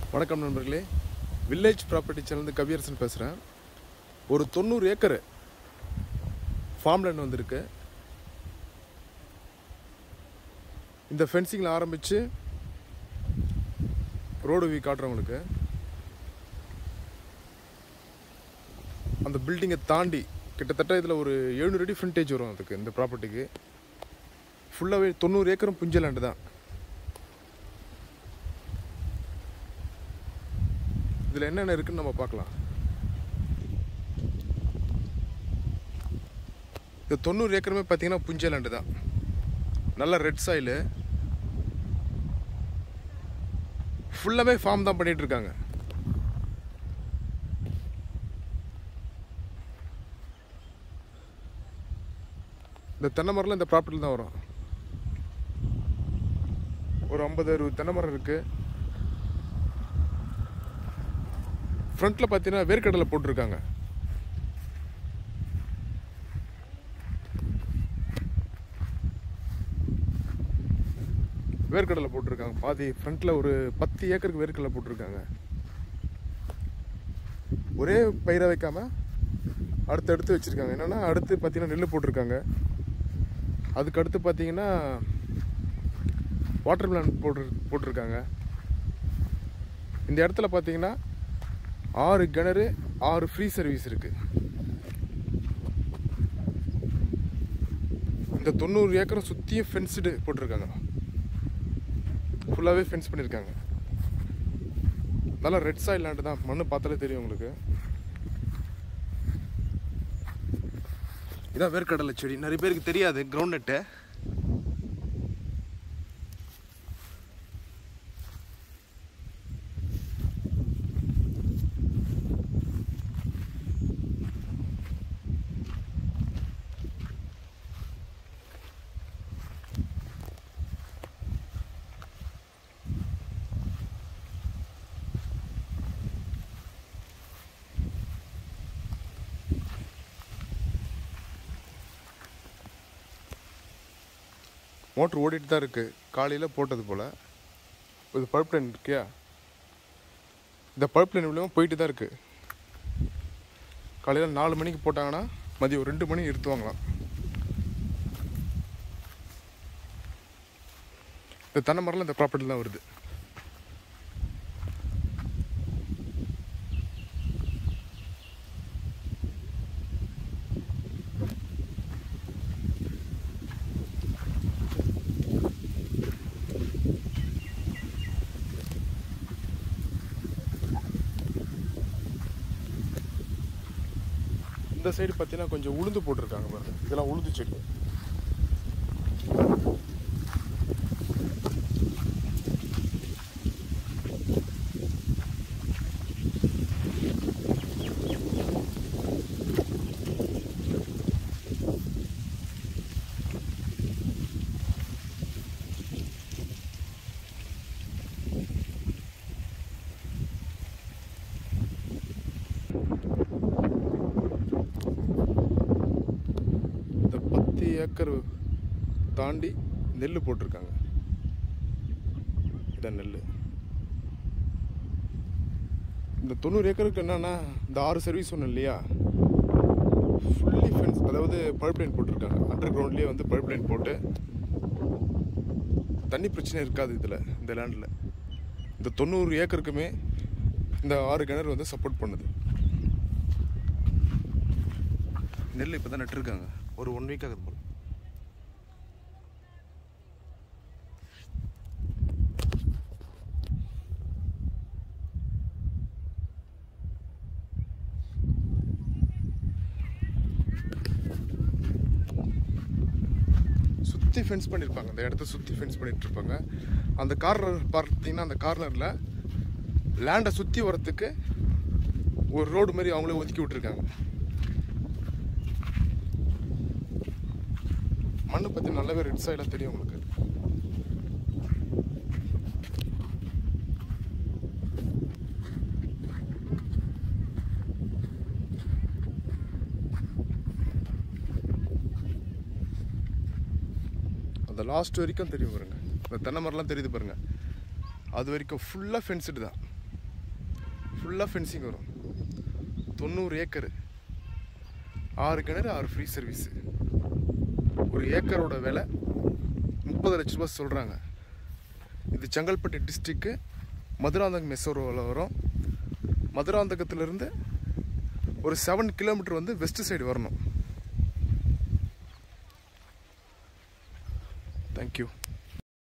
வணக்கம் நண்பர்களே village property channel Kaviyarasan பேசுகிறேன் ஒரு தொண்ணூறு ஏக்கர் ஃபார்ம் லேண்ட் வந்திருக்கு இந்த ஃபென்சிங்கில் ஆரம்பித்து ரோடு வியூ காட்டுறவங்களுக்கு அந்த பில்டிங்கை தாண்டி கிட்டத்தட்ட இதில் ஒரு எழுநூறு அடி ஃப்ரண்டேஜ் வரும் அதுக்கு இந்த ப்ராப்பர்ட்டிக்கு ஃபுல்லாகவே தொண்ணூறு ஏக்கரும் புஞ்ச லேண்டு தான் இதில் என்னென்ன இருக்குன்னு நம்ம பார்க்கலாம் இது தொண்ணூறு ஏக்கருமே பார்த்தீங்கன்னா புஞ்ச லேண்டு தான் நல்ல ரெட் சாயிலு ஃபுல்லாமே ஃபார்ம் தான் பண்ணிட்டு இருக்காங்க இந்த தென்னை மரம்லாம் இந்த ப்ராப்பர்ட்டியில் தான் வரும் ஒரு ஐம்பது அறுபது தென்னை மரம் இருக்குது ஃப்ரண்ட்டில் பார்த்தீங்கன்னா வேர்க்கடலை போட்டிருக்காங்க வேர்க்கடலை போட்டிருக்காங்க பாதி ஃப்ரண்ட்டில் ஒரு பத்து ஏக்கருக்கு வேர்க்கடலை போட்டிருக்காங்க ஒரே பயிரை வைக்காம அடுத்து அடுத்து வச்சுருக்காங்க என்னென்னா அடுத்து பார்த்தீங்கன்னா நெல் போட்டிருக்காங்க அதுக்கு அடுத்து பார்த்தீங்கன்னா வாட்டர் பிளான் போட்டு போட்டிருக்காங்க இந்த இடத்துல பார்த்தீங்கன்னா ஆறு கிணறு ஆறு ஃப்ரீ சர்வீஸ் இருக்கு இந்த தொண்ணூறு ஏக்கரும் சுற்றியும் ஃபென்ஸ்டு போட்டிருக்காங்க ஃபுல்லாகவே ஃபென்ஸ் பண்ணியிருக்காங்க நல்லா ரெட் சாயில் லேண்டு தான் மண்ணு பார்த்தாலே தெரியும் உங்களுக்கு இதான் வேர்க்கடலை செடி நிறைய பேருக்கு தெரியாது கிரவுண்ட் நட்டு மோட்ரு ஓடிட்டு தான் இருக்குது காலையில் போட்டது போல் இது பழுப் லைன் இருக்கியா இந்த பழுப் லைன் இவ்வளோ போயிட்டு தான் இருக்குது காலையில் நாலு மணிக்கு போட்டாங்கன்னா மதியம் ஒரு ரெண்டு மணி நிறுத்துவாங்களாம் இந்த தென்னை மரம்லாம் இந்த ப்ராப்பர்ட்டியில் தான் வருது இந்த சைடு பார்த்தீங்கன்னா கொஞ்சம் உளுந்து போட்டிருக்காங்க பாருங்க இதெல்லாம் உளுந்து செடி இந்த பத்து ஏக்கர் தாண்டி நெல் போட்டிருக்காங்க இதான் நெல் இந்த தொண்ணூறு ஏக்கருக்கு என்னன்னா இந்த ஆறு சர்வீஸ் ஒன்று இல்லையா ஃபுல்லி ஃபென்ஸ் அதாவது பைப் லைன் போட்டிருக்காங்க அண்டர் கிரவுண்ட்லேயே வந்து பைப் லைன் போட்டு தண்ணி பிரச்சனை இருக்காது இதில் இந்த லேண்டில் இந்த தொண்ணூறு ஏக்கருக்குமே இந்த ஆறு கிணறு வந்து சப்போர்ட் பண்ணுது நெல் இப்போ தான் நட்டுருக்காங்க ஒரு ஒன் வீக் ஆகுது போல சுற்றி ஃபென்ஸ் பண்ணியிருப்பாங்க அந்த இடத்த சுற்றி ஃபென்ஸ் பண்ணிட்டு இருப்பாங்க அந்த கார்னர் பார்த்தீங்கன்னா அந்த கார்னரில் லேண்டை சுற்றி வரத்துக்கு ஒரு ரோடு மாதிரி அவங்களே ஒதுக்கி விட்டுருக்காங்க மண்ணு பற்றி நல்லாவே ரெட் சைடாக தெரியும் உங்களுக்கு அந்த லாஸ்ட் வரைக்கும் தெரியும் பாருங்க இந்த தென்னை மரம்லாம் தெரியுது பாருங்க அது வரைக்கும் ஃபுல்லாக ஃபென்ஸ்டு தான் ஃபுல்லாக ஃபென்சிங் வரும் தொண்ணூறு ஏக்கர் ஆறு கிணறு ஆறு ஃப்ரீ சர்வீஸு ஒரு ஏக்கரோட விலை முப்பது லட்ச ரூபாய் சொல்கிறாங்க இது செங்கல்பட்டு டிஸ்ட்ரிக்கு மதுராந்தகம் மெசோரோவில் வரும் மதுராந்தகத்திலிருந்து ஒரு செவன் கிலோமீட்டர் வந்து வெஸ்ட் சைடு வரணும்